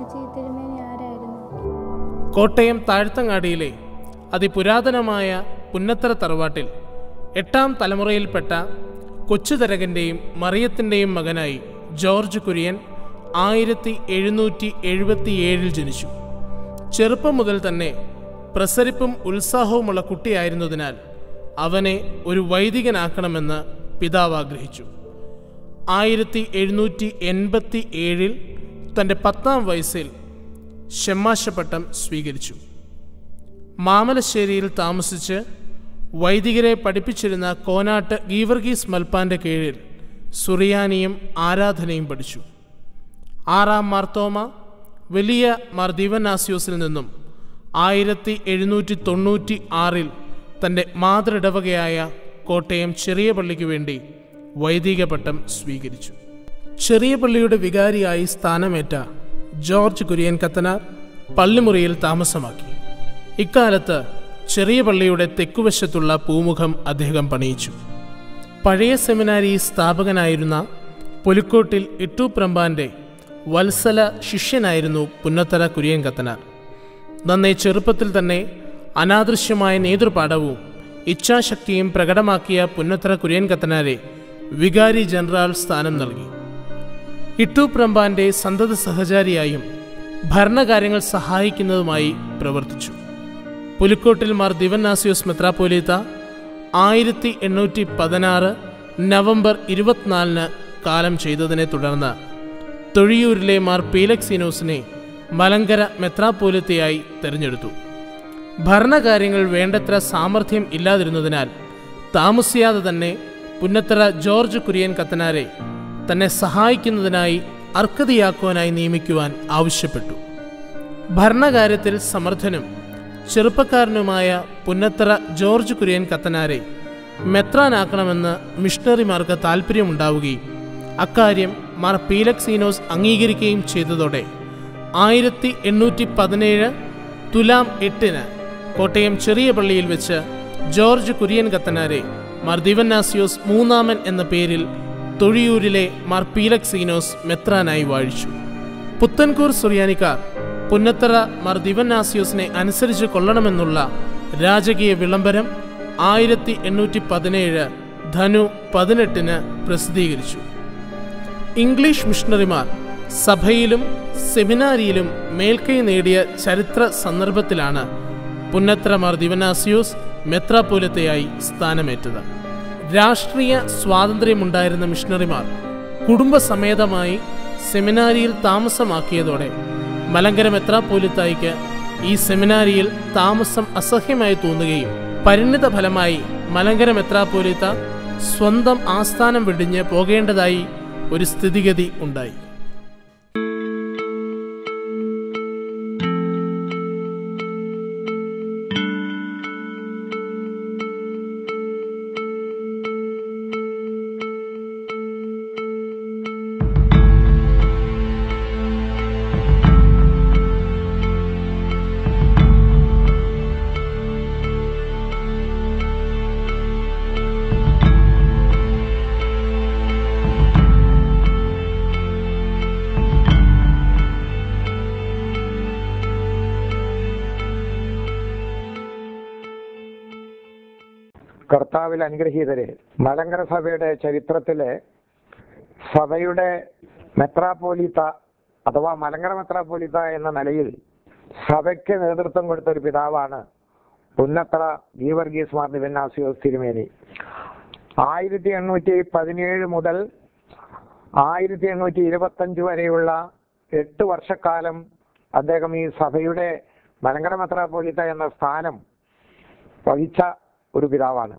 അമ്മച്ചി തിരുമേനി ആരായിരുന്നു കോട്ടയം താഴ്ത്തങ്ങാടിയിലെ അതിപുരാതനമായ പുന്നത്തറ തറവാട്ടിൽ എട്ടാം തലമുറയിൽപ്പെട്ട കൊച്ചുതരകൻ്റെയും മറിയത്തിൻ്റെയും മകനായി ജോർജ് കുര്യൻ ആയിരത്തി എഴുന്നൂറ്റി എഴുപത്തിയേഴിൽ ജനിച്ചു ചെറുപ്പം മുതൽ തന്നെ പ്രസരിപ്പും ഉത്സാഹവുമുള്ള കുട്ടിയായിരുന്നതിനാൽ അവനെ ഒരു വൈദികനാക്കണമെന്ന് പിതാവ് ആഗ്രഹിച്ചു ആയിരത്തി എഴുന്നൂറ്റി എൺപത്തി ഏഴിൽ തൻ്റെ പത്താം വയസ്സിൽ ഷെമ്മാശപ്പട്ടം സ്വീകരിച്ചു മാമലശ്ശേരിയിൽ താമസിച്ച് വൈദികരെ പഠിപ്പിച്ചിരുന്ന കോനാട്ട് ഗീവർഗീസ് മൽപ്പാന്റെ കീഴിൽ സുറിയാനിയും ആരാധനയും പഠിച്ചു ആറാം മാർത്തോമ വലിയ മാർ ദിവനാസ്യോസിൽ നിന്നും ആയിരത്തി എഴുന്നൂറ്റി തൊണ്ണൂറ്റി ആറിൽ തൻ്റെ മാതൃടവകയായ കോട്ടയം ചെറിയ പള്ളിക്ക് വേണ്ടി വൈദിക പട്ടം സ്വീകരിച്ചു ചെറിയ പള്ളിയുടെ വികാരിയായി സ്ഥാനമേറ്റ ജോർജ് കുര്യൻ കത്തനാർ പള്ളിമുറിയിൽ താമസമാക്കി ഇക്കാലത്ത് ചെറിയ പള്ളിയുടെ തെക്കുവശത്തുള്ള പൂമുഖം അദ്ദേഹം പണിയിച്ചു പഴയ സെമിനാരി സ്ഥാപകനായിരുന്ന പുലിക്കോട്ടിൽ ഇട്ടൂപ്രമ്പാന്റെ വത്സല ശിഷ്യനായിരുന്നു പുന്നത്തറ കുര്യൻ കത്തനാർ നന്നേ ചെറുപ്പത്തിൽ തന്നെ അനാദൃശ്യമായ നേതൃപാഠവും ഇച്ഛാശക്തിയും പ്രകടമാക്കിയ പുന്നത്തറ കുര്യൻ കത്തനാരെ വികാരി ജനറൽ സ്ഥാനം നൽകി ഇട്ടൂപ്രമ്പാന്റെ സന്തത സഹചാരിയായും ഭരണകാര്യങ്ങൾ സഹായിക്കുന്നതുമായി പ്രവർത്തിച്ചു പുലിക്കോട്ടിൽ മാർ ദിവന്നാസിയോസ് മെത്രാപ്പോലീത്ത ആയിരത്തി എണ്ണൂറ്റി പതിനാറ് നവംബർ ഇരുപത്തിനാലിന് കാലം ചെയ്തതിനെ തുടർന്ന് തൊഴിയൂരിലെ മാർ പീലക്സീനോസിനെ മലങ്കര മെത്രാപ്പോലിത്തയായി തെരഞ്ഞെടുത്തു ഭരണകാര്യങ്ങൾ വേണ്ടത്ര സാമർഥ്യം ഇല്ലാതിരുന്നതിനാൽ താമസിയാതെ തന്നെ പുന്നത്തറ ജോർജ് കുര്യൻ കത്തനാരെ തന്നെ സഹായിക്കുന്നതിനായി അർക്കതിയാക്കുവാനായി നിയമിക്കുവാൻ ആവശ്യപ്പെട്ടു ഭരണകാര്യത്തിൽ സമർത്ഥനും ചെറുപ്പക്കാരനുമായ പുന്നത്തറ ജോർജ് കുര്യൻ കത്തനാരെ മെത്രാനാക്കണമെന്ന് മിഷണറിമാർക്ക് താല്പര്യമുണ്ടാവുകയും അക്കാര്യം മാർ പീലക്സീനോസ് അംഗീകരിക്കുകയും ചെയ്തതോടെ ആയിരത്തി എണ്ണൂറ്റി പതിനേഴ് തുലാം എട്ടിന് കോട്ടയം ചെറിയ പള്ളിയിൽ വെച്ച് ജോർജ് കുര്യൻ കത്തനാരെ മാർ ദിവന്നാസിയോസ് മൂന്നാമൻ എന്ന പേരിൽ തൊഴിയൂരിലെ മാർ പീലക്സീനോസ് മെത്രാനായി വാഴിച്ചു പുത്തൻകൂർ സുറിയാനിക്കാർ പുന്നത്തറ മാർ ദിവന്നാസിയോസിനെ അനുസരിച്ച് കൊള്ളണമെന്നുള്ള രാജകീയ വിളംബരം ആയിരത്തി എണ്ണൂറ്റി പതിനേഴ് ധനു പതിനെട്ടിന് പ്രസിദ്ധീകരിച്ചു ഇംഗ്ലീഷ് മിഷണറിമാർ സഭയിലും സെമിനാരിയിലും മേൽക്കൈ നേടിയ ചരിത്ര സന്ദർഭത്തിലാണ് പുന്നത്ര മാർ ദിവനാസിയോസ് മെത്രാപോലത്തെയായി സ്ഥാനമേറ്റത് രാഷ്ട്രീയ സ്വാതന്ത്ര്യമുണ്ടായിരുന്ന മിഷണറിമാർ കുടുംബസമേതമായി സെമിനാരിയിൽ താമസമാക്കിയതോടെ മലങ്കര മെത്രാപോലിത്തായിക്ക് ഈ സെമിനാരിയിൽ താമസം അസഹ്യമായി തോന്നുകയും പരിണിത ഫലമായി മലങ്കര മെത്രാപോലിത്ത സ്വന്തം ആസ്ഥാനം വെടിഞ്ഞ് പോകേണ്ടതായി ഒരു സ്ഥിതിഗതി ഉണ്ടായി കർത്താവിൽ അനുഗ്രഹീതരെ മലങ്കര സഭയുടെ ചരിത്രത്തിലെ സഭയുടെ മെത്രാപ്പോലീത്ത അഥവാ മലങ്കര മെത്രാപ്പോലീത്ത എന്ന നിലയിൽ സഭയ്ക്ക് നേതൃത്വം കൊടുത്ത ഒരു പിതാവാണ് പുന്നത്ര ഗീവർഗീസ് മാർ ദിവന്നാസിയോസ് തിരുമേനി ആയിരത്തി എണ്ണൂറ്റി പതിനേഴ് മുതൽ ആയിരത്തി എണ്ണൂറ്റി ഇരുപത്തഞ്ച് വരെയുള്ള എട്ട് വർഷക്കാലം അദ്ദേഹം ഈ സഭയുടെ മലങ്കര മെത്രാപ്പോലീത്ത എന്ന സ്ഥാനം വഹിച്ച ഒരു പിതാവാണ്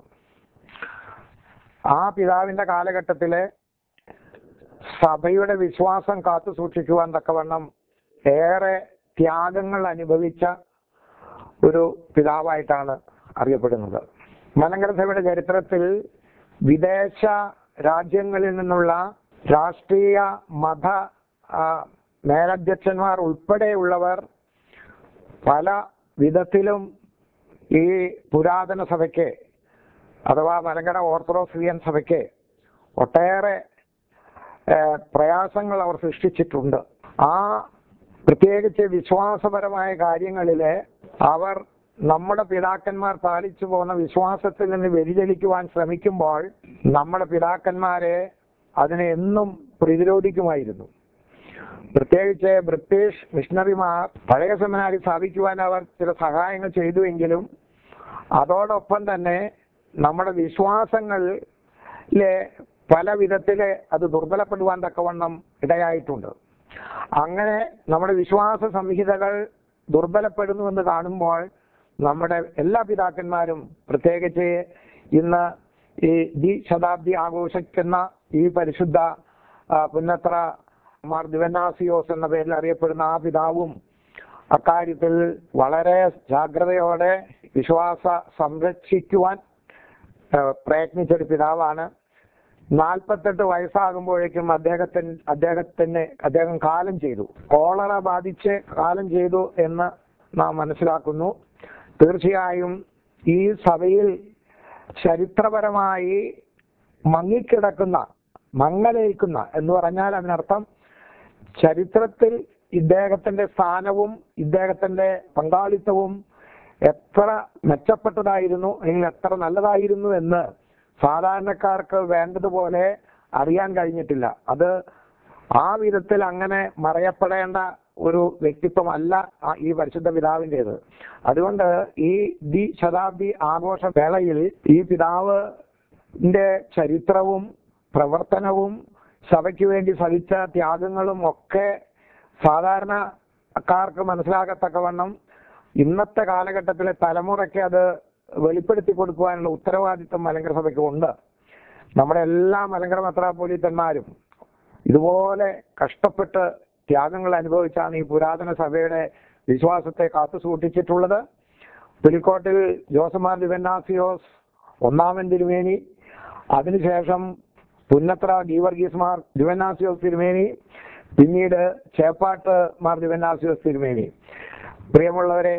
ആ പിതാവിന്റെ കാലഘട്ടത്തിലെ സഭയുടെ വിശ്വാസം കാത്തു സൂക്ഷിക്കുവാൻ തക്കവണ്ണം ഏറെ ത്യാഗങ്ങൾ അനുഭവിച്ച ഒരു പിതാവായിട്ടാണ് അറിയപ്പെടുന്നത് മലങ്കര സഭയുടെ ചരിത്രത്തിൽ വിദേശ രാജ്യങ്ങളിൽ നിന്നുള്ള രാഷ്ട്രീയ മത ആ, മേലധ്യക്ഷന്മാർ ഉൾപ്പെടെയുള്ളവർ പല വിധത്തിലും ഈ പുരാതന സഭയ്ക്ക് അഥവാ മലങ്കര ഓർത്തഡോക്സിയൻ സഭയ്ക്ക് ഒട്ടേറെ ഏഹ്, പ്രയാസങ്ങൾ അവർ സൃഷ്ടിച്ചിട്ടുണ്ട് ആ പ്രത്യേകിച്ച് വിശ്വാസപരമായ കാര്യങ്ങളില് അവർ നമ്മുടെ പിതാക്കന്മാർ പാലിച്ചു പോകുന്ന വിശ്വാസത്തിൽ നിന്ന് വ്യതിചലിക്കുവാൻ ശ്രമിക്കുമ്പോൾ നമ്മുടെ പിതാക്കന്മാരെ അതിനെ എന്നും പ്രതിരോധിക്കുമായിരുന്നു പ്രത്യേകിച്ച് ബ്രിട്ടീഷ് മിഷണറിമാർ പഴയ സെമിനാരി സ്ഥാപിക്കുവാൻ അവർ ചില സഹായങ്ങൾ ചെയ്തുവെങ്കിലും അതോടൊപ്പം തന്നെ നമ്മുടെ വിശ്വാസങ്ങളിലെ പല വിധത്തില് അത് ദുർബലപ്പെടുവാൻ തക്കവണ്ണം ഇടയായിട്ടുണ്ട് അങ്ങനെ നമ്മുടെ വിശ്വാസ സംഹിതകൾ ദുർബലപ്പെടുന്നുവെന്ന് കാണുമ്പോൾ നമ്മുടെ എല്ലാ പിതാക്കന്മാരും പ്രത്യേകിച്ച് ഇന്ന് ഈ ദി ശതാബ്ദി ആഘോഷിക്കുന്ന ഈ പരിശുദ്ധ ആ, പുന്നത്ര മാർ ദിവനാസിയോസ് എന്ന പേരിൽ അറിയപ്പെടുന്ന ആ പിതാവും അക്കാര്യത്തിൽ വളരെ ജാഗ്രതയോടെ വിശ്വാസ സംരക്ഷിക്കുവാൻ ആ, പ്രയത്നിച്ചൊരു പിതാവാണ് നാൽപ്പത്തെട്ട് വയസ്സാകുമ്പോഴേക്കും അദ്ദേഹത്തിന് അദ്ദേഹത്തിന് അദ്ദേഹം കാലം ചെയ്തു കോളറ ബാധിച്ച് കാലം ചെയ്തു എന്ന് നാം മനസ്സിലാക്കുന്നു തീർച്ചയായും ഈ സഭയിൽ ചരിത്രപരമായി മങ്ങിക്കിടക്കുന്ന മങ്ങലേൽക്കുന്ന എന്ന് പറഞ്ഞാൽ അതിനർത്ഥം ചരിത്രത്തിൽ ഇദ്ദേഹത്തിന്റെ സ്ഥാനവും ഇദ്ദേഹത്തിന്റെ പങ്കാളിത്തവും എത്ര മെച്ചപ്പെട്ടതായിരുന്നു അല്ലെങ്കിൽ എത്ര നല്ലതായിരുന്നു എന്ന് സാധാരണക്കാർക്ക് വേണ്ടതുപോലെ അറിയാൻ കഴിഞ്ഞിട്ടില്ല അത് ആ വിധത്തിൽ അങ്ങനെ മറയപ്പെടേണ്ട ഒരു വ്യക്തിത്വമല്ല ആ- ഈ പരിശുദ്ധ പിതാവിൻ്റെത് അതുകൊണ്ട് ഈ ദി ശതാബ്ദി ആഘോഷ വേളയിൽ ഈ പിതാവിന്റെ ചരിത്രവും പ്രവർത്തനവും സഭയ്ക്ക് വേണ്ടി സഹിച്ച ത്യാഗങ്ങളും ഒക്കെ സാധാരണക്കാർക്ക് മനസ്സിലാകത്തക്കവണ്ണം ഇന്നത്തെ കാലഘട്ടത്തിലെ തലമുറയ്ക്ക് അത് വെളിപ്പെടുത്തി കൊടുക്കുവാനുള്ള ഉത്തരവാദിത്വം മലങ്കര സഭയ്ക്ക് ഉണ്ട് നമ്മുടെ എല്ലാ മലങ്കര മെത്രാപോലീത്തന്മാരും ഇതുപോലെ കഷ്ടപ്പെട്ട് ത്യാഗങ്ങൾ അനുഭവിച്ചാണ് ഈ പുരാതന സഭയുടെ വിശ്വാസത്തെ കാത്തു സൂക്ഷിച്ചിട്ടുള്ളത് പുലിക്കോട്ടിൽ ജോസമാർ ദിവന്നാസിയോസ് ഒന്നാമൻ തിരുമേനി അതിനുശേഷം പുന്നത്ര ഗീവർഗീസ് മാർ ദിവന്നാസിയോസ് തിരുമേനി പിന്നീട് ചേപ്പാട്ട് മാർ ദിവന്നാസിയോസ് തിരുമേനി പ്രിയമുള്ളവരെ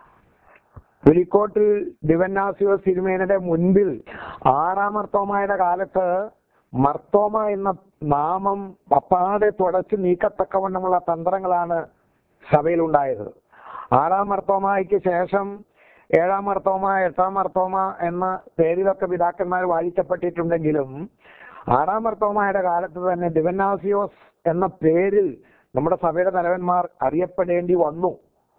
പുലിക്കോട്ടിൽ ദിവന്നാസിയോസ് തിരുമേനയുടെ മുൻപിൽ ആറാം മർത്തോമായുടെ കാലത്ത് മർത്തോമ എന്ന നാമം അപ്പാതെ തുടച്ചു നീക്കത്തക്കവണ്ണമുള്ള തന്ത്രങ്ങളാണ് സഭയിലുണ്ടായത് ആറാം മർത്തോമായ്ക്ക് ശേഷം ഏഴാം മർത്തോമ എട്ടാം മർത്തോമ എന്ന പേരിലൊക്കെ പിതാക്കന്മാർ വാഴിക്കപ്പെട്ടിട്ടുണ്ടെങ്കിലും ആറാം മർത്തോമായുടെ കാലത്ത് തന്നെ ദിവന്നാസിയോസ് എന്ന പേരിൽ നമ്മുടെ സഭയുടെ തലവന്മാർ അറിയപ്പെടേണ്ടി വന്നു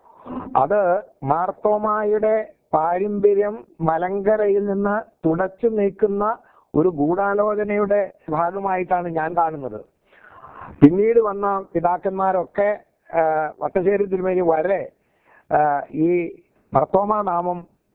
അത് മാർത്തോമായുടെ പാരമ്പര്യം മലങ്കരയിൽ നിന്ന് തുടച്ചു നീക്കുന്ന ഒരു ഗൂഢാലോചനയുടെ ഭാഗമായിട്ടാണ് ഞാൻ കാണുന്നത് പിന്നീട് വന്ന പിതാക്കന്മാരൊക്കെ ആ, വട്ടശ്ശേരി തിരുമേനി വരെ ആ, ഈ മർത്തോമ നാമം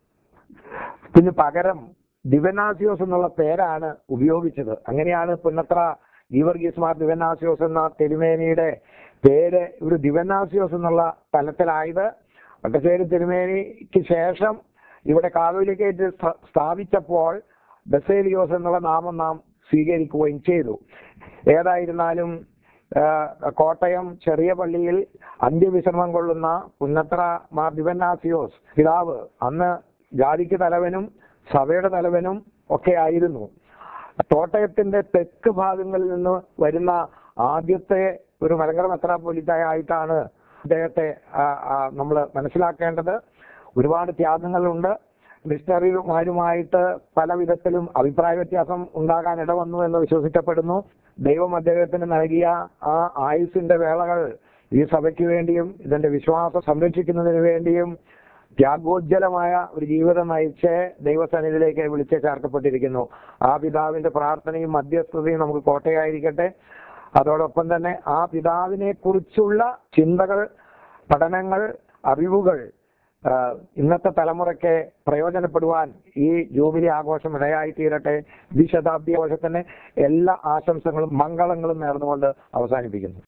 പിന്നെ പകരം ദിവനാസിയോസ് എന്നുള്ള പേരാണ് ഉപയോഗിച്ചത് അങ്ങനെയാണ് പുന്നത്ര ഗീവർഗീസ് മാർ ദിവനാസിയോസ് എന്ന തിരുമേനിയുടെ പേര് ഒരു ദിവനാസിയോസ് എന്നുള്ള തലത്തിലായത് വട്ടശ്ശേരി തിരുമേനിക്ക് ശേഷം ഇവിടെ കാതോലിക്കേറ്റ് സ്ഥ- സ്ഥാപിച്ചപ്പോൾ ബസേലിയോസ് എന്നുള്ള നാമം നാം സ്വീകരിക്കുകയും ചെയ്തു ഏതായിരുന്നാലും ആ, കോട്ടയം ചെറിയ പള്ളിയിൽ അന്ത്യവിശ്രമം കൊള്ളുന്ന പുന്നത്ര മാർ ദിവനാസിയോസ് പിതാവ് അന്ന് ജാതിക്ക് തലവനും സഭയുടെ തലവനും ഒക്കെ ആയിരുന്നു കോട്ടയത്തിന്റെ തെക്ക് ഭാഗങ്ങളിൽ നിന്ന് വരുന്ന ആദ്യത്തെ ഒരു മലങ്കര മെത്രാപ്പൊലിത്തായിട്ടാണ് അദ്ദേഹത്തെ നമ്മൾ മനസ്സിലാക്കേണ്ടത് ഒരുപാട് ത്യാഗങ്ങളുണ്ട് മിഷണറിമാരുമായിട്ട് പല വിധത്തിലും അഭിപ്രായ വ്യത്യാസം ഉണ്ടാകാൻ ഇടവന്നു എന്ന് വിശ്വസിക്കപ്പെടുന്നു ദൈവം അദ്ദേഹത്തിന് നൽകിയ ആ ആയുസിന്റെ വേളകൾ ഈ സഭയ്ക്ക് വേണ്ടിയും ഇതിന്റെ വിശ്വാസം സംരക്ഷിക്കുന്നതിന് വേണ്ടിയും ത്യാഗോജ്ജലമായ ഒരു ജീവിതം നയിച്ച് ദൈവസന്നിധിയിലേക്ക് വിളിച്ച് ചേർക്കപ്പെട്ടിരിക്കുന്നു ആ പിതാവിന്റെ പ്രാർത്ഥനയും മധ്യസ്ഥതയും നമുക്ക് കോട്ടയായിരിക്കട്ടെ അതോടൊപ്പം തന്നെ ആ പിതാവിനെ കുറിച്ചുള്ള ചിന്തകൾ പഠനങ്ങൾ അറിവുകൾ ആ, ഇന്നത്തെ തലമുറയ്ക്ക് പ്രയോജനപ്പെടുവാൻ ഈ ജൂബിലി ആഘോഷം ഇടയായി തീരട്ടെ ദ്വിശതാബ്ദി ആഘോഷത്തിന് എല്ലാ ആശംസകളും മംഗളങ്ങളും നേർന്നുകൊണ്ട് അവസാനിപ്പിക്കുന്നു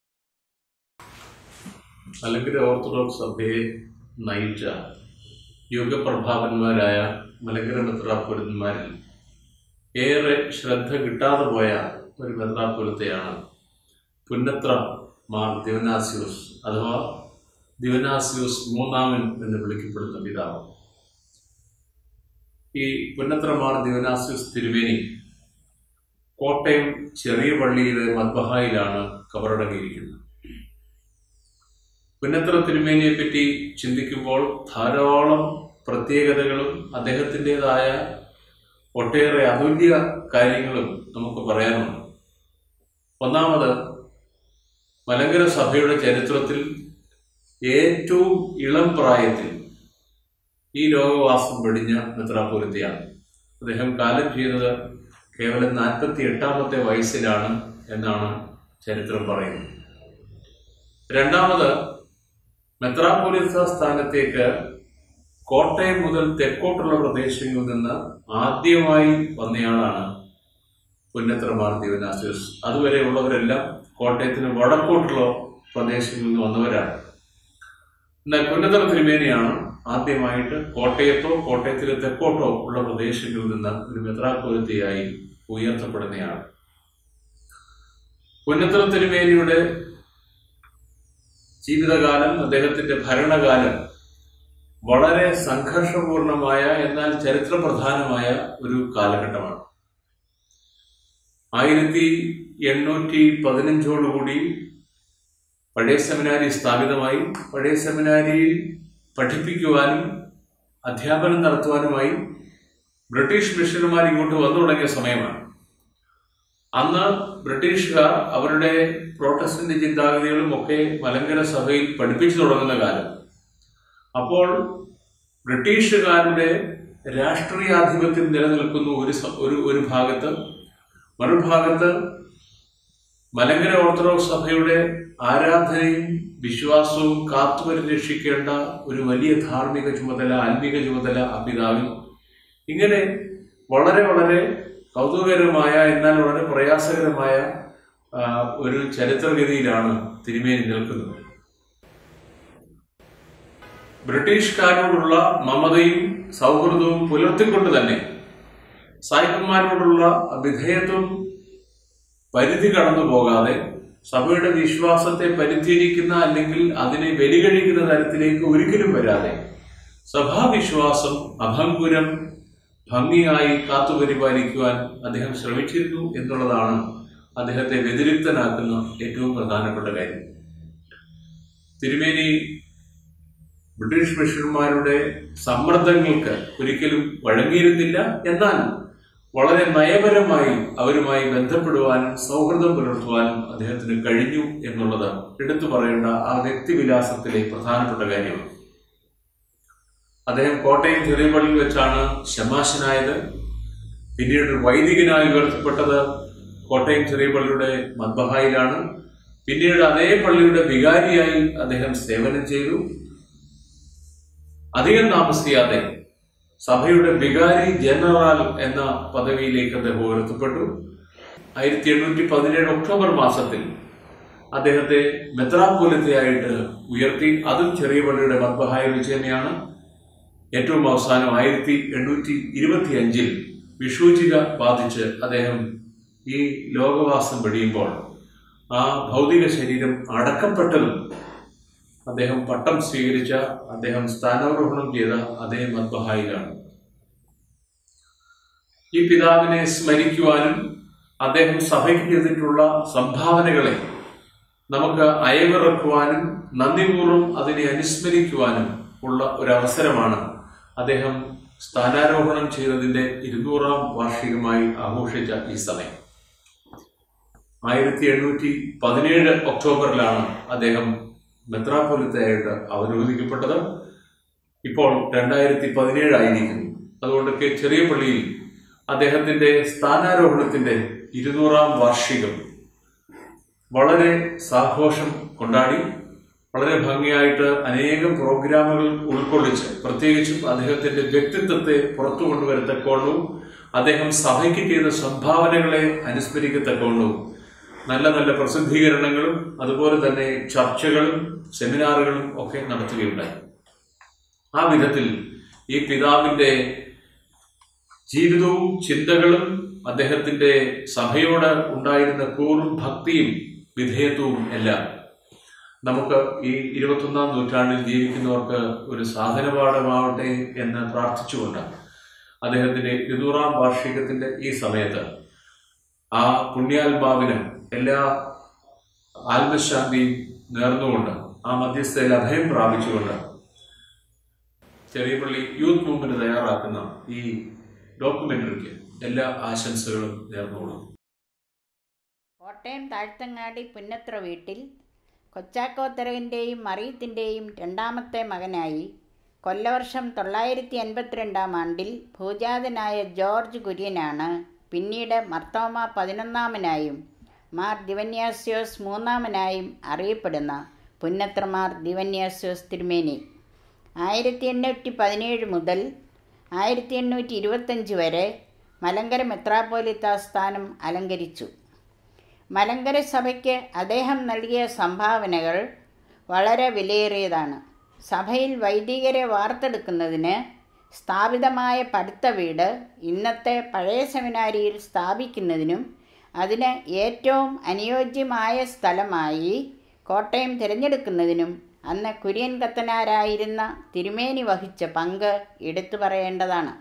മലങ്കര ഓർത്തഡോക്സ് സഭയെ നയിച്ച യുഗപ്രഭാവന്മാരായ മലങ്കര മെത്രാപ്പൊലിത്തന്മാരിൽ ഏറെ ശ്രദ്ധ കിട്ടാതെ പോയ ഒരു മെത്രാപ്പൊലിത്തയാണ് പുന്നത്ര മാർ ദിവനാസിയോസ് അഥവാ ദിവനാസിയോസ് മൂന്നാമൻ എന്ന് വിളിക്കപ്പെടുന്ന പിതാവ് ഈ പുന്നത്ര മാർ ദിവനാസിയോസ് തിരുവേനി കോട്ടയം ചെറിയ പള്ളിയിലെ മദ്ബഹായിലാണ് കബറടങ്ങിയിരിക്കുന്നത് പുന്നത്ര തിരുമേനിയെ പറ്റി ചിന്തിക്കുമ്പോൾ ധാരാളം പ്രത്യേകതകളും അദ്ദേഹത്തിൻ്റെതായ ഒട്ടേറെ അതുല്യ കാര്യങ്ങളും നമുക്ക് പറയാനുണ്ട് ഒന്നാമത് മലങ്കര സഭയുടെ ചരിത്രത്തിൽ ഏറ്റവും ഇളം പ്രായത്തിൽ ഈ ലോകവാസം വെടിഞ്ഞ മെത്രാപൂരത്തെയാണ് അദ്ദേഹം കാലം ചെയ്തത് കേവലം നാൽപ്പത്തി എട്ടാമത്തെ വയസ്സിലാണ് എന്നാണ് ചരിത്രം പറയുന്നത് രണ്ടാമത് മെത്രാപൊലിത്ത സ്ഥാനത്തേക്ക് കോട്ടയം മുതൽ തെക്കോട്ടുള്ള പ്രദേശങ്ങളിൽ നിന്ന് ആദ്യമായി വന്നയാളാണ് പുന്നത്രമാർ ദിവനാസിയസ് അതുവരെ ഉള്ളവരെല്ലാം കോട്ടയത്തിന് വടക്കോട്ടുള്ള പ്രദേശങ്ങളിൽ നിന്ന് വന്നവരാണ് എന്നാൽ പുന്നത്തറ തിരുമേനിയാണ് ആദ്യമായിട്ട് കോട്ടയത്തോ കോട്ടയത്തിലെ തെക്കോട്ടോ ഉള്ള പ്രദേശങ്ങളിൽ നിന്ന് ഒരു മെത്രാപൊലിത്തയായി ഉയർത്തപ്പെടുന്നയാൾ പുന്നത്തറ തിരുമേനിയുടെ ജീവിതകാലം അദ്ദേഹത്തിന്റെ ഭരണകാലം വളരെ സംഘർഷപൂർണമായ എന്നാൽ ചരിത്രപ്രധാനമായ ഒരു കാലഘട്ടമാണ് ആയിരത്തി എണ്ണൂറ്റി പതിനഞ്ചോടുകൂടി പഴയ സെമിനാരി സ്ഥാപിതമായി പഴയ സെമിനാരിയിൽ പഠിപ്പിക്കുവാനും അധ്യാപനം നടത്തുവാനുമായി ബ്രിട്ടീഷ് മിഷണറിമാർ ഇങ്ങോട്ട് വന്നു തുടങ്ങിയ സമയമാണ് അന്ന് ബ്രിട്ടീഷുകാർ അവരുടെ പ്രോട്ടസ്റ്റന്റ് ചിന്താഗതികളും ഒക്കെ മലങ്കര സഭയിൽ പഠിപ്പിച്ചു തുടങ്ങുന്ന കാലം അപ്പോൾ ബ്രിട്ടീഷുകാരുടെ രാഷ്ട്രീയാധിപത്യം നിലനിൽക്കുന്ന ഒരു സ- ഒരു ഒരു ഭാഗത്ത് മറുഭാഗത്ത് മലങ്കര ഓർത്തഡോക്സ് സഭയുടെ ആരാധനയും വിശ്വാസവും കാത്തുപരിരക്ഷിക്കേണ്ട ഒരു വലിയ ധാർമ്മിക ചുമതല ആത്മീക ചുമതല അപിതാവിൽ ഇങ്ങനെ വളരെ വളരെ കൗതുകകരമായ എന്നാൽ വളരെ പ്രയാസകരമായ ആ, ഒരു ചരിത്രഗതിയിലാണ് തിരുമേനി നിൽക്കുന്നത് ബ്രിട്ടീഷുകാരോടുള്ള മമതയും സൗഹൃദവും പുലർത്തിക്കൊണ്ട് തന്നെ സായിപ്പന്മാരോടുള്ള വിധേയത്വം പരിധി കടന്നു പോകാതെ സഭയുടെ വിശ്വാസത്തെ പരിധിയിരിക്കുന്ന അല്ലെങ്കിൽ അതിനെ ബലികഴിക്കുന്ന തരത്തിലേക്ക് ഒരിക്കലും വരാതെ സഭാവിശ്വാസം അഭംഗുരം ഭംഗിയായി കാത്തുപരിപാലിക്കുവാൻ അദ്ദേഹം ശ്രമിച്ചിരുന്നു എന്നുള്ളതാണ് അദ്ദേഹത്തെ വ്യതിരിക്തനാക്കുന്ന ഏറ്റവും പ്രധാനപ്പെട്ട കാര്യം തിരുമേനി ബ്രിട്ടീഷ് മിഷണർമാരുടെ സമ്മർദ്ദങ്ങൾക്ക് ഒരിക്കലും വഴങ്ങിയിരുന്നില്ല എന്നാൽ വളരെ നയപരമായി അവരുമായി ബന്ധപ്പെടുവാനും സൗഹൃദം പുലർത്തുവാനും അദ്ദേഹത്തിന് കഴിഞ്ഞു എന്നുള്ളത് എടുത്തു പറയേണ്ട ആ വ്യക്തിവിലാസത്തിലെ പ്രധാനപ്പെട്ട കാര്യമാണ് അദ്ദേഹം കോട്ടയം ചെറിയ പള്ളിയിൽ വെച്ചാണ് ശമാശനായത് പിന്നീട് വൈദികനായി ഉയർത്തപ്പെട്ടത് കോട്ടയം ചെറിയ പള്ളിയുടെ മദ്ബഹായിലാണ് പിന്നീട് അതേ പള്ളിയുടെ വികാരിയായി അദ്ദേഹം സേവനം ചെയ്തു അധികം താമസിയാതെ സഭയുടെ വികാരി ജനറൽ എന്ന പദവിയിലേക്ക് അദ്ദേഹം ഉയർത്തപ്പെട്ടു ആയിരത്തി എണ്ണൂറ്റി പതിനേഴ് ഒക്ടോബർ മാസത്തിൽ അദ്ദേഹത്തെ മെത്രാപോലിത്തയായിട്ട് ഉയർത്തി അതും ചെറിയ പള്ളിയുടെ മദ്ബഹായിൽ വെച്ച് തന്നെയാണ് ഏറ്റവും അവസാനം ആയിരത്തി എണ്ണൂറ്റി ഇരുപത്തി അഞ്ചിൽ വിഷൂചിക ബാധിച്ച് അദ്ദേഹം ഈ ലോകവാസം വെടിയുമ്പോൾ ആ ഭൗതിക ശരീരം അടക്കപ്പെട്ടതും അദ്ദേഹം പട്ടം സ്വീകരിച്ച അദ്ദേഹം സ്ഥാനാരോഹണം ചെയ്ത അതേ മദ്ബഹായിലാണ് ഈ പിതാവിനെ സ്മരിക്കുവാനും അദ്ദേഹം സഭയ്ക്ക് ചെയ്തിട്ടുള്ള സംഭാവനകളെ നമുക്ക് അയവിറക്കുവാനും നന്ദിപൂർവ്വം അതിനെ അനുസ്മരിക്കുവാനും ഉള്ള ഒരു അവസരമാണ് അദ്ദേഹം സ്ഥാനാരോഹണം ചെയ്തതിന്റെ ഇരുന്നൂറാം വാർഷികമായി ആഘോഷിച്ച ഈ സമയം ആയിരത്തി എണ്ണൂറ്റി പതിനേഴ് ഒക്ടോബറിലാണ് അദ്ദേഹം മെത്രാപ്പൊലിത്തയായിട്ട് അവരോധിക്കപ്പെട്ടത് ഇപ്പോൾ രണ്ടായിരത്തി പതിനേഴ് ആയിരിക്കുന്നു അതുകൊണ്ട് കെ- ചെറിയ പള്ളിയിൽ അദ്ദേഹത്തിന്റെ സ്ഥാനാരോഹണത്തിന്റെ ഇരുന്നൂറാം വാർഷികം വളരെ സാഘോഷം കൊണ്ടാടി വളരെ ഭംഗിയായിട്ട് അനേകം പ്രോഗ്രാമുകൾ ഉൾക്കൊള്ളിച്ച് പ്രത്യേകിച്ചും അദ്ദേഹത്തിന്റെ വ്യക്തിത്വത്തെ പുറത്തു കൊണ്ടുവരത്തക്കോണവും അദ്ദേഹം സഭയ്ക്ക് ചെയ്ത സംഭാവനകളെ അനുസ്മരിക്കത്തക്കോണവും നല്ല നല്ല പ്രസിദ്ധീകരണങ്ങളും അതുപോലെ തന്നെ ചർച്ചകളും സെമിനാറുകളും ഒക്കെ നടത്തുകയുണ്ടായി ആ വിധത്തിൽ ഈ പിതാവിന്റെ ജീവിതവും ചിന്തകളും അദ്ദേഹത്തിന്റെ സഭയോട് ഉണ്ടായിരുന്ന കൂറും ഭക്തിയും വിധേയത്വവും എല്ലാം നമുക്ക് ഈ ഇരുപത്തൊന്നാം നൂറ്റാണ്ടിൽ ജീവിക്കുന്നവർക്ക് ഒരു സാധനപാഠമാവട്ടെ എന്ന് പ്രാർത്ഥിച്ചുകൊണ്ട് അദ്ദേഹത്തിന്റെ ഇരുന്നൂറാം വാർഷികത്തിന്റെ ഈ സമയത്ത് ആ പുണ്യാത്മാവിന് എല്ലാ ആത്മശാന്തിയും നേർന്നുകൊണ്ട് ആ മധ്യസ്ഥയിൽ അഭയം പ്രാപിച്ചുകൊണ്ട് ചെറിയ പള്ളി യൂത്ത് മൂവ്മെന്റ് തയ്യാറാക്കുന്ന ഈ ഡോക്യുമെന്ററിക്ക് എല്ലാ ആശംസകളും നേർന്നോളൂ കോട്ടയം താഴ്ത്തങ്ങാടി പുന്നത്ര വീട്ടിൽ കൊച്ചാക്കോത്തരകൻ്റെയും മറിയത്തിൻ്റെയും രണ്ടാമത്തെ മകനായി കൊല്ലവർഷം തൊള്ളായിരത്തി എൺപത്തിരണ്ടാം ആണ്ടിൽ ഭൂജാതനായ ജോർജ് കുര്യനാണ് പിന്നീട് മർത്തോമ പതിനൊന്നാമനായും മാർ ദിവന്യാസ്യോസ് മൂന്നാമനായും അറിയപ്പെടുന്ന പുന്നത്രമാർ ദിവന്യാസ്യോസ് തിരുമേനി ആയിരത്തി എണ്ണൂറ്റി പതിനേഴ് മുതൽ ആയിരത്തി എണ്ണൂറ്റി ഇരുപത്തഞ്ച് വരെ മലങ്കര മെത്രാപ്പോലിത്ത സ്ഥാനം അലങ്കരിച്ചു മലങ്കര സഭയ്ക്ക് അദ്ദേഹം നൽകിയ സംഭാവനകൾ വളരെ വിലയേറിയതാണ് സഭയിൽ വൈദികരെ വാർത്തെടുക്കുന്നതിന് സ്ഥാപിതമായ പഠിത്ത വീട് ഇന്നത്തെ പഴയ സെമിനാരിയിൽ സ്ഥാപിക്കുന്നതിനും അതിന് ഏറ്റവും അനുയോജ്യമായ സ്ഥലമായി കോട്ടയം തിരഞ്ഞെടുക്കുന്നതിനും അന്ന് കുര്യൻ കത്തനാരായിരുന്ന തിരുമേനി വഹിച്ച പങ്ക് എടുത്തു പറയേണ്ടതാണ്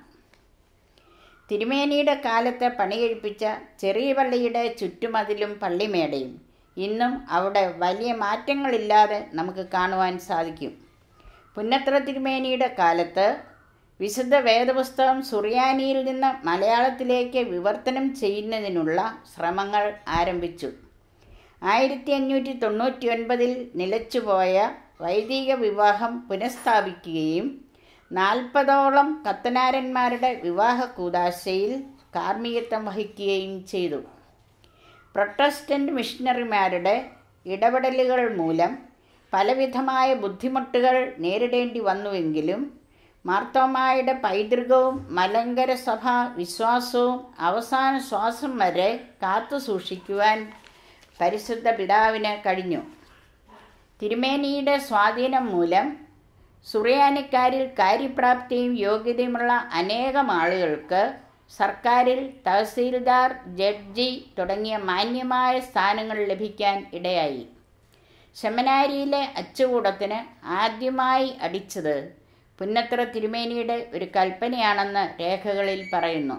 തിരുമേനിയുടെ കാലത്ത് പണികഴിപ്പിച്ച ചെറിയ പള്ളിയുടെ ചുറ്റുമതിലും പള്ളിമേടയും ഇന്നും അവിടെ വലിയ മാറ്റങ്ങളില്ലാതെ നമുക്ക് കാണുവാൻ സാധിക്കും പുന്നത്ര തിരുമേനിയുടെ കാലത്ത് വിശുദ്ധ വേദപുസ്തകം സുറിയാനിയിൽ നിന്ന് മലയാളത്തിലേക്ക് വിവർത്തനം ചെയ്യുന്നതിനുള്ള ശ്രമങ്ങൾ ആരംഭിച്ചു ആയിരത്തി അഞ്ഞൂറ്റി തൊണ്ണൂറ്റി ഒൻപതിൽ നിലച്ചുപോയ വൈദിക വിവാഹം പുനഃസ്ഥാപിക്കുകയും നാൽപ്പതോളം കത്തനാരന്മാരുടെ വിവാഹ കൂതാശയിൽ കാർമ്മികത്വം വഹിക്കുകയും ചെയ്തു പ്രൊട്ടസ്റ്റന്റ് മിഷണറിമാരുടെ ഇടപെടലുകൾ മൂലം പലവിധമായ ബുദ്ധിമുട്ടുകൾ നേരിടേണ്ടി വന്നുവെങ്കിലും മാർത്തോമായുടെ പൈതൃകവും മലങ്കര സഭ വിശ്വാസവും അവസാന ശ്വാസം വരെ കാത്തു സൂക്ഷിക്കുവാൻ പരിശുദ്ധ പിതാവിന് കഴിഞ്ഞു തിരുമേനിയുടെ സ്വാധീനം മൂലം സുറിയാനിക്കാരിൽ കാര്യപ്രാപ്തിയും യോഗ്യതയുമുള്ള അനേകം ആളുകൾക്ക് സർക്കാരിൽ തഹസീൽദാർ ജഡ്ജി തുടങ്ങിയ മാന്യമായ സ്ഥാനങ്ങൾ ലഭിക്കാൻ ഇടയായി സെമിനാരിയിലെ അച്ചുകൂടത്തിന് ആദ്യമായി അടിച്ചത് പുന്നത്ര തിരുമേനിയുടെ ഒരു കൽപ്പനയാണെന്ന് രേഖകളിൽ പറയുന്നു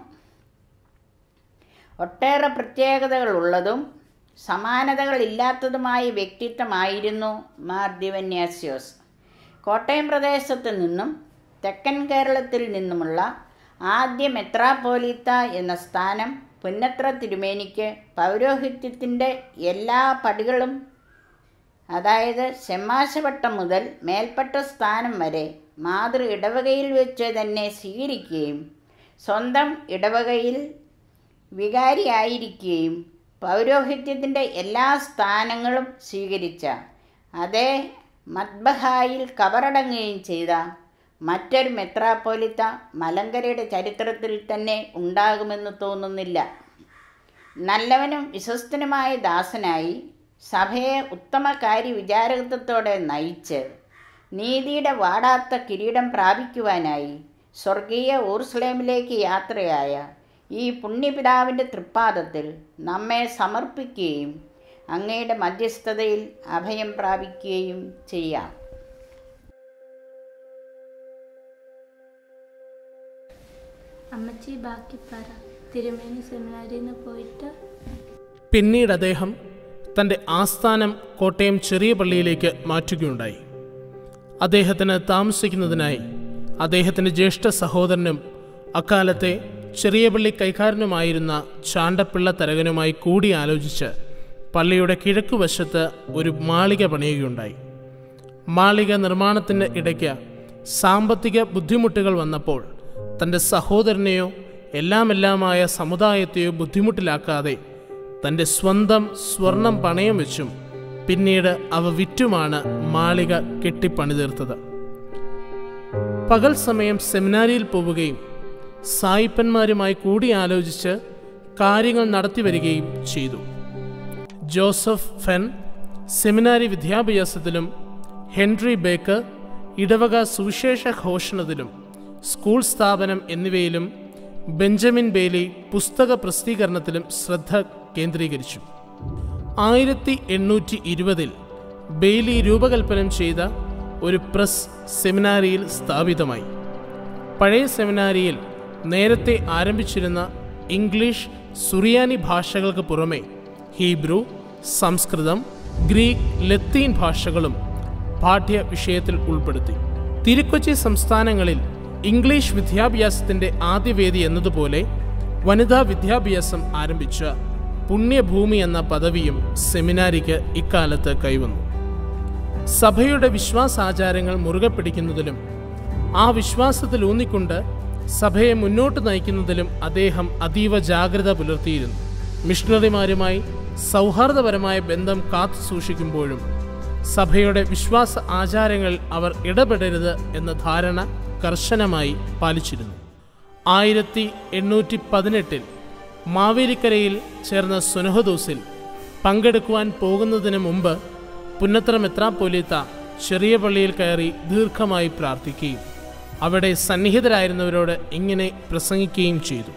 ഒട്ടേറെ പ്രത്യേകതകളുള്ളതും സമാനതകളില്ലാത്തതുമായ വ്യക്തിത്വമായിരുന്നു മാർ ദിവന്യാസ്യോസ് കോട്ടയം പ്രദേശത്ത് നിന്നും തെക്കൻ കേരളത്തിൽ നിന്നുമുള്ള ആദ്യ മെത്രാപ്പോലീത്ത എന്ന സ്ഥാനം പുന്നത്ര തിരുമേനിക്ക് പൗരോഹിത്യത്തിൻ്റെ എല്ലാ പടികളും അതായത് ശമാശവട്ടം മുതൽ മേൽപ്പെട്ട സ്ഥാനം വരെ മാതൃ ഇടവകയിൽ വെച്ച് തന്നെ സ്വീകരിക്കുകയും സ്വന്തം ഇടവകയിൽ വികാരിയായിരിക്കുകയും പൗരോഹിത്യത്തിൻ്റെ എല്ലാ സ്ഥാനങ്ങളും സ്വീകരിച്ച അതേ മദ്ബഹായിൽ കബറടങ്ങുകയും ചെയ്ത മറ്റൊരു മെത്രാപ്പോലിത്ത മലങ്കരയുടെ ചരിത്രത്തിൽ തന്നെ ഉണ്ടാകുമെന്ന് തോന്നുന്നില്ല നല്ലവനും വിശ്വസ്തനുമായ ദാസനായി സഭയെ ഉത്തമ കാര്യ വിചാരകത്വത്തോടെ നയിച്ച് നീതിയുടെ വാടാത്ത കിരീടം പ്രാപിക്കുവാനായി സ്വർഗീയ ഊർസ്ലേമിലേക്ക് യാത്രയായ ഈ പുണ്യപിതാവിൻ്റെ തൃപ്പാദത്തിൽ നമ്മെ സമർപ്പിക്കുകയും അങ്ങയുടെ മധ്യസ്ഥതയിൽ അഭയം പ്രാപിക്കുകയും ചെയ്യാം അമ്മച്ചി ബാക്കി പറ തിരുമേനി സെമിനാരിയിൽ നിന്ന് പോയിട്ട് പിന്നീട് അദ്ദേഹം തൻ്റെ ആസ്ഥാനം കോട്ടയം ചെറിയ പള്ളിയിലേക്ക് മാറ്റുകയുണ്ടായി അദ്ദേഹത്തിന് താമസിക്കുന്നതിനായി അദ്ദേഹത്തിൻ്റെ ജ്യേഷ്ഠ സഹോദരനും അക്കാലത്തെ ചെറിയ പള്ളി കൈക്കാരനുമായിരുന്ന ചാണ്ടപ്പിള്ള തരകനുമായി കൂടി ആലോചിച്ച് പള്ളിയുടെ കിഴക്കുവശത്ത് ഒരു മാളിക പണിയുകയുണ്ടായി മാളിക നിർമ്മാണത്തിൻ്റെ ഇടയ്ക്ക് സാമ്പത്തിക ബുദ്ധിമുട്ടുകൾ വന്നപ്പോൾ തൻ്റെ സഹോദരനെയോ എല്ലാമെല്ലാമായ സമുദായത്തെയോ ബുദ്ധിമുട്ടിലാക്കാതെ തൻ്റെ സ്വന്തം സ്വർണം പണയം വെച്ചും പിന്നീട് അവ വിറ്റുമാണ് മാളിക കെട്ടിപ്പണിതീർത്തത് പകൽ സമയം സെമിനാരിയിൽ പോവുകയും സായിപ്പന്മാരുമായി കൂടിയാലോചിച്ച് കാര്യങ്ങൾ നടത്തി വരികയും ചെയ്തു ജോസഫ് ഫെൻ സെമിനാരി വിദ്യാഭ്യാസത്തിലും ഹെൻറി ബേക്കർ ഇടവക സുവിശേഷ ഘോഷണത്തിലും സ്കൂൾ സ്ഥാപനം എന്നിവയിലും ബെഞ്ചമിൻ ബേലി പുസ്തക പ്രസിദ്ധീകരണത്തിലും ശ്രദ്ധ കേന്ദ്രീകരിച്ചു ആയിരത്തി എണ്ണൂറ്റി ഇരുപതിൽ ബെയ്ലി രൂപകൽപ്പന ചെയ്ത ഒരു പ്രസ് സെമിനാരിയിൽ സ്ഥാപിതമായി പഴയ സെമിനാരിയിൽ നേരത്തെ ആരംഭിച്ചിരുന്ന ഇംഗ്ലീഷ് സുറിയാനി ഭാഷകൾക്ക് പുറമെ ഹീബ്രു സംസ്കൃതം ഗ്രീക്ക് ലത്തീൻ ഭാഷകളും പാഠ്യ വിഷയത്തിൽ ഉൾപ്പെടുത്തി തിരുക്കൊച്ചി സംസ്ഥാനങ്ങളിൽ ഇംഗ്ലീഷ് വിദ്യാഭ്യാസത്തിന്റെ ആദ്യവേദി എന്നതുപോലെ വനിതാ വിദ്യാഭ്യാസം ആരംഭിച്ച പുണ്യഭൂമി എന്ന പദവിയും സെമിനാരിക്ക് ഇക്കാലത്ത് കൈവന്നു സഭയുടെ വിശ്വാസാചാരങ്ങൾ മുറുകെ പിടിക്കുന്നതിലും ആ വിശ്വാസത്തിൽ ഊന്നിക്കൊണ്ട് സഭയെ മുന്നോട്ട് നയിക്കുന്നതിലും അദ്ദേഹം അതീവ ജാഗ്രത പുലർത്തിയിരുന്നു മിഷണറിമാരുമായി സൗഹാർദ്ദപരമായ ബന്ധം കാത്തു സൂക്ഷിക്കുമ്പോഴും സഭയുടെ വിശ്വാസ ആചാരങ്ങളിൽ അവർ ഇടപെടരുത് എന്ന ധാരണ കർശനമായി പാലിച്ചിരുന്നു ആയിരത്തി എണ്ണൂറ്റി പതിനെട്ടിൽ മാവേലിക്കരയിൽ ചേർന്ന സുനഹദോസിൽ പങ്കെടുക്കുവാൻ പോകുന്നതിന് മുമ്പ് പുന്നത്ര മെത്രാപ്പൊലീത്ത ചെറിയ പള്ളിയിൽ കയറി ദീർഘമായി പ്രാർത്ഥിക്കുകയും അവിടെ സന്നിഹിതരായിരുന്നവരോട് ഇങ്ങനെ പ്രസംഗിക്കുകയും ചെയ്തു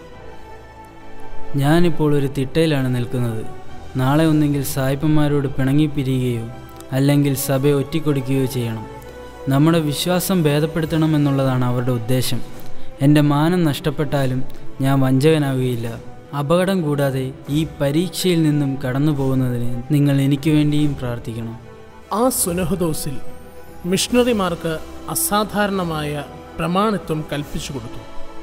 ഞാനിപ്പോൾ ഒരു തിട്ടയിലാണ് നിൽക്കുന്നത് നാളെ ഒന്നെങ്കിൽ സായിപ്പന്മാരോട് പിണങ്ങിപ്പിരിയുകയോ അല്ലെങ്കിൽ സഭയെ ഒറ്റിക്കൊടുക്കുകയോ ചെയ്യണം നമ്മുടെ വിശ്വാസം ഭേദപ്പെടുത്തണമെന്നുള്ളതാണ് അവരുടെ ഉദ്ദേശം എൻ്റെ മാനം നഷ്ടപ്പെട്ടാലും ഞാൻ വഞ്ചകനാവുകയില്ല അപകടം കൂടാതെ ഈ പരീക്ഷയിൽ നിന്നും കടന്നു പോകുന്നതിന് നിങ്ങൾ എനിക്ക് വേണ്ടിയും പ്രാർത്ഥിക്കണം ആ സുനഹദോസിൽ മിഷണറിമാർക്ക് അസാധാരണമായ പ്രമാണിത്വം കൽപ്പിച്ചു കൊടുത്തു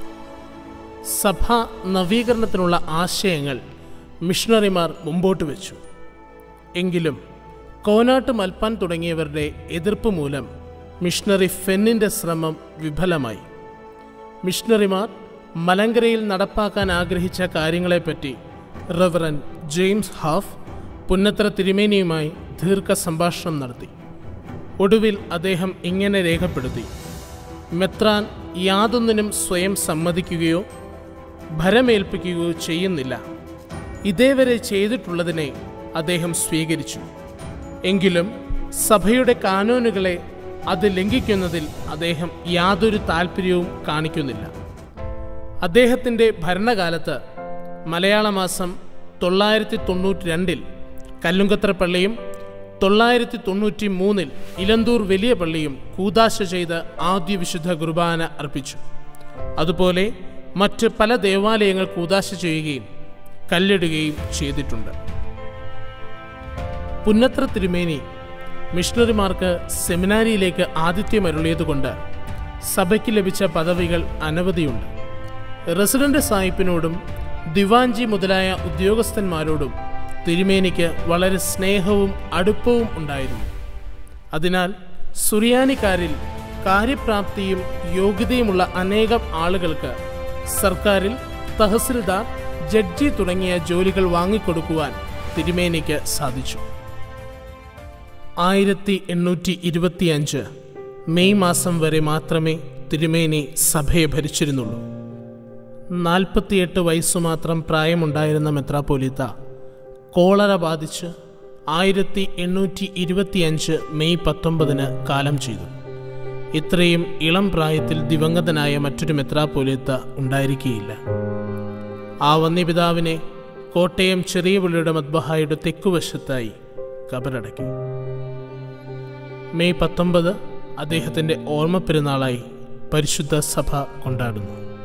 സഭ നവീകരണത്തിനുള്ള ആശയങ്ങൾ മിഷണറിമാർ മുമ്പോട്ട് വെച്ചു എങ്കിലും കോനാട്ട് മൽപ്പാൻ തുടങ്ങിയവരുടെ എതിർപ്പ് മൂലം മിഷണറി ഫെന്നിൻ്റെ ശ്രമം വിഫലമായി മിഷണറിമാർ മലങ്കരയിൽ നടപ്പാക്കാൻ ആഗ്രഹിച്ച കാര്യങ്ങളെപ്പറ്റി റവറൻ ജെയിംസ് ഹാഫ് പുന്നത്ര തിരുമേനിയുമായി ദീർഘ സംഭാഷണം നടത്തി ഒടുവിൽ അദ്ദേഹം ഇങ്ങനെ രേഖപ്പെടുത്തി മെത്രാൻ യാതൊന്നിനും സ്വയം സമ്മതിക്കുകയോ ഭരമേൽപ്പിക്കുകയോ ചെയ്യുന്നില്ല ഇതേവരെ ചെയ്തിട്ടുള്ളതിനെ അദ്ദേഹം സ്വീകരിച്ചു എങ്കിലും സഭയുടെ കാനൂനുകളെ അത് ലംഘിക്കുന്നതിൽ അദ്ദേഹം യാതൊരു താല്പര്യവും കാണിക്കുന്നില്ല അദ്ദേഹത്തിൻ്റെ ഭരണകാലത്ത് മലയാള മാസം തൊള്ളായിരത്തി തൊണ്ണൂറ്റി രണ്ടിൽ കല്ലുങ്കത്ര പള്ളിയും തൊള്ളായിരത്തി തൊണ്ണൂറ്റി മൂന്നിൽ ഇലന്തൂർ വലിയ പള്ളിയും കൂതാശ ചെയ്ത് ആദ്യ വിശുദ്ധ കുർബാന അർപ്പിച്ചു അതുപോലെ മറ്റ് പല ദേവാലയങ്ങൾ കൂതാശ ചെയ്യുകയും കല്ലിടുകയും ചെയ്തിട്ടുണ്ട് പുന്നത്ര തിരുമേനി മിഷണറിമാർക്ക് സെമിനാരിയിലേക്ക് ആതിഥ്യമരുളിയതുകൊണ്ട് സഭയ്ക്ക് ലഭിച്ച പദവികൾ അനവധിയുണ്ട് റെസിഡന്റ് സാഹിബിനോടും ദിവാൻജി മുതലായ ഉദ്യോഗസ്ഥന്മാരോടും തിരുമേനിക്ക് വളരെ സ്നേഹവും അടുപ്പവും ഉണ്ടായിരുന്നു അതിനാൽ സുറിയാനിക്കാരിൽ കാര്യപ്രാപ്തിയും യോഗ്യതയുമുള്ള അനേകം ആളുകൾക്ക് സർക്കാരിൽ തഹസിൽദാർ ജഡ്ജി തുടങ്ങിയ ജോലികൾ വാങ്ങിക്കൊടുക്കുവാൻ തിരുമേനിക്ക് സാധിച്ചു ആയിരത്തി എണ്ണൂറ്റി ഇരുപത്തിയഞ്ച് മെയ് മാസം വരെ മാത്രമേ തിരുമേനി സഭയെ ഭരിച്ചിരുന്നുള്ളൂ നാൽപ്പത്തിയെട്ട് വയസ്സു മാത്രം പ്രായമുണ്ടായിരുന്ന മെത്രാപ്പോലിത്ത കോളറ ബാധിച്ച് ആയിരത്തി എണ്ണൂറ്റി ഇരുപത്തിയഞ്ച് മെയ് പത്തൊമ്പതിന് കാലം ചെയ്തു ഇത്രയും ഇളം പ്രായത്തിൽ ദിവംഗതനായ മറ്റൊരു മെത്രാപ്പോലിത്ത ഉണ്ടായിരിക്കുകയില്ല ആ വന്യപിതാവിനെ കോട്ടയം ചെറിയ പുള്ളിയുടെ മദ്ബഹായുടെ തെക്കുവശത്തായി കബറടക്കി മെയ് പത്തൊമ്പത് അദ്ദേഹത്തിൻ്റെ ഓർമ്മ പെരുന്നാളായി പരിശുദ്ധ സഭ കൊണ്ടാടുന്നു